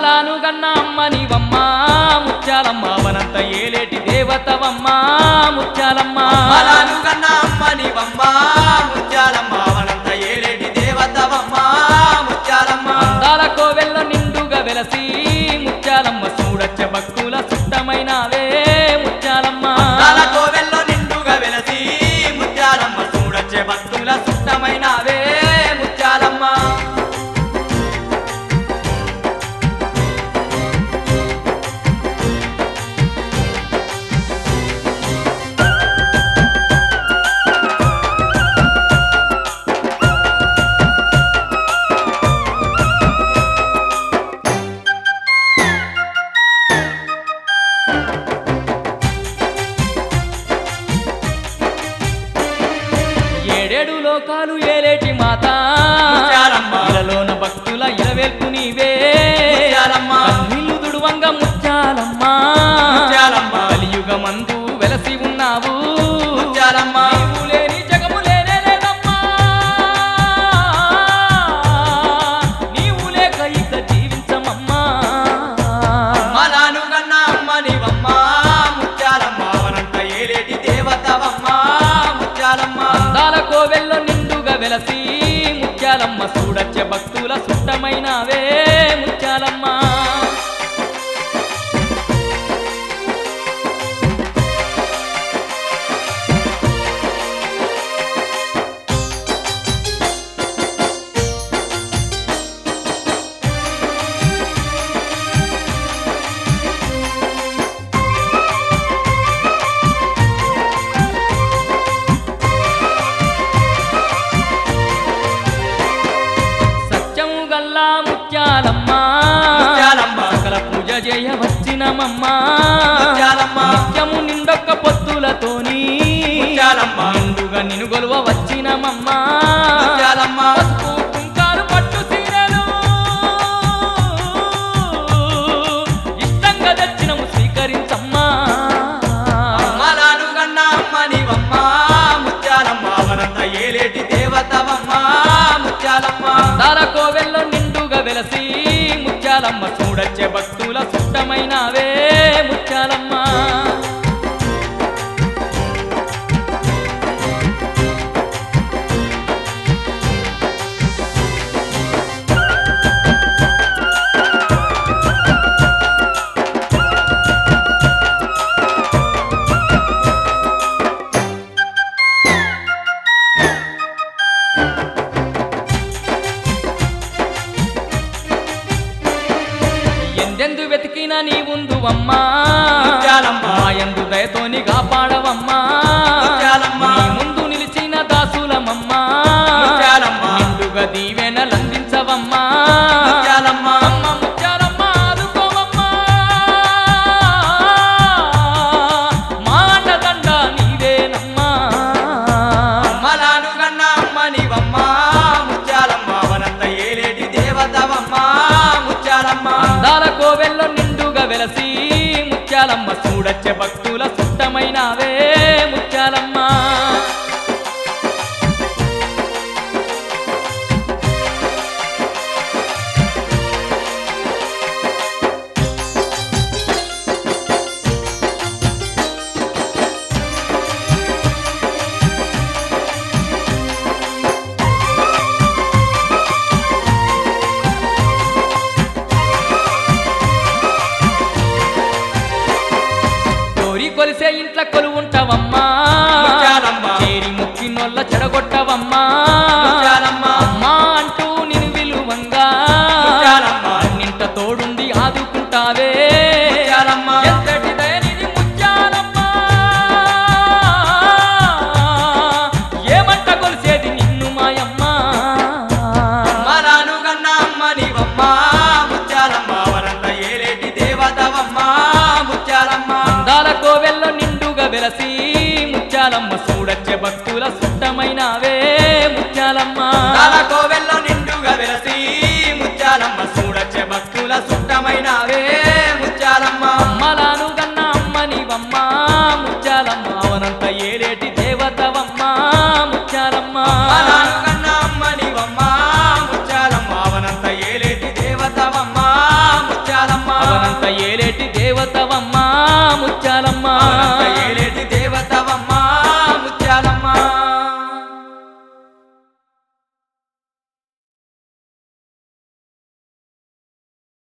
అమ్మలాను గన్న అమ్మ నీవమ్మ ముత్యాలమ్మ వనంత ఏలేటి దేవతవమ్మ ముత్యాలమ్మ అమ్మలాను కన్న అమ్మ నీవమ్మ ముత్యాలమ్మ వనంత ఏలేటి దేవతవమ్మ ముత్యాలమ్మ అందాల కోవెల్ల నిండుగా వెలసి ముత్యాలమ్మ చూడచ్చ భక్తుల సుట్టమైనవే ముత్యాలమ్మ తల కోవెల్లో నిండుగా వెలసి ముత్యాలమ్మ చూడచ్చే భక్తుల సుట్టమైనవే ముత్యాలమ్మ ఏడేడు లోకాలు ఏలేటి మాత ముత్యాలమ్మ. ఇలలోన భక్తుల ఇలవేల్పు నీవే ముత్యాలమ్మ. కన్నీళ్లు దుడువంగ ముత్యాలమ్మ ముత్యాలమ్మ. కలియుగమందు వెలసి ఉన్నావు ముత్యాలమ్మ. నీవు లేని జగము లేనే లేదమ్మా నీవు లేక ఇక జీవించమమ్మా అమ్మలాను కన్న అమ్మ నీవమ్మ ముత్యాలమ్మ వనంత ఏలేటి దేవతవమ్మ ముత్యాలమ్మ అందాల కోవెల్లో నిండుగా వెలసి ముత్యాలమ్మ చూడచ్చ భక్తుల సుట్టమైనవే ముత్యాలమ్మ సత్యము గల్లా ముత్యాలమ్మ ముత్యాలమ్మ. సకల పూజ చేయ వచ్చినమమ్మ ముత్యాలమ్మ. నిత్యము నిండొక్క పొత్తులతోని ముత్యాలమ్మ. నిండుగా నిన్ను గొలువ వచ్చినమమ్మ ముత్యాలమ్మ. పసుపు కుంకాలు పట్టు సీరలు ఇష్టంగా తెచ్చినము స్వీకరించమ్మా అమ్మలాను కన్న అమ్మ నీవమ్మ ముత్యాలమ్మ వనంత ఏలేటి దేవతవమ్మ ముత్యాలమ్మ దార కోవెల్లో నిండుగా వెలసి ముత్యాలమ్మ చూడచ్చే భక్తుల సుట్టమైనవే ముత్యాలమ్మ ఎందెందు వెతికినా నీ ఉందు అమ్మా ముత్యాలమ్మ. ఎందు దయతోని కాపాడవమ్మా ముత్యాలమ్మ. నీ ముందు నిలిచిన దాసులమమ్మా ముత్యాలమ్మ. నిండుగా దీవెనలందించవమ్మా ముత్యాలమ్మ. అమ్మ ముత్యాలమ్మ ఆదుకోవమ్మా మాటదండ నీవేనమ్మా అమ్మలాను కన్న అమ్మ నీవమ్మ ముత్యాలమ్మ వనంత ఏలేటి దేవతవమ్మ ముత్యాలమ్మ అందాల కోవెల్లో నిండుగా వెలసి ముత్యాలమ్మ చూడచ్చే భక్తుల సుట్టమైనవే ముత్యాలమ్మ కోరి కొలిసే ఇంట్ల కొలువుంటావమ్మా ముత్యాలమ్మ. చేరి ముక్కినొల్ల చెడగొట్టవమ్మా ముత్యాలమ్మ. అమ్మా అంటూ నిన్ను విలువంగా ముత్యాలమ్మ. నింట తోడుండి ఆదుకుంటావే ముత్యాలమ్మ. ఎంతటి దయనిది ముత్యాలమ్మ ఏమంట కొలిసేది నిన్ను మాయమ్మ అమ్మలాను కన్న అమ్మ నీవమ్మ ముత్యాలమ్మ వనంత ఏలేటి దేవతవమ్మ ముత్యాలమ్మ అందాల కోవెల్లో నిండుగా వెలసి ముత్యాలమ్మ చూడచ్చే భక్తుల సుట్టమైనవే ముత్యాలమ్మ తల కోవెల్లో నిండుగా వెలసి ముత్యాలమ్మ చూడచ్చే భక్తుల సుట్టమైనవే ముత్యాలమ్మ అమ్మలాను గన్న అమ్మ నీవమ్మ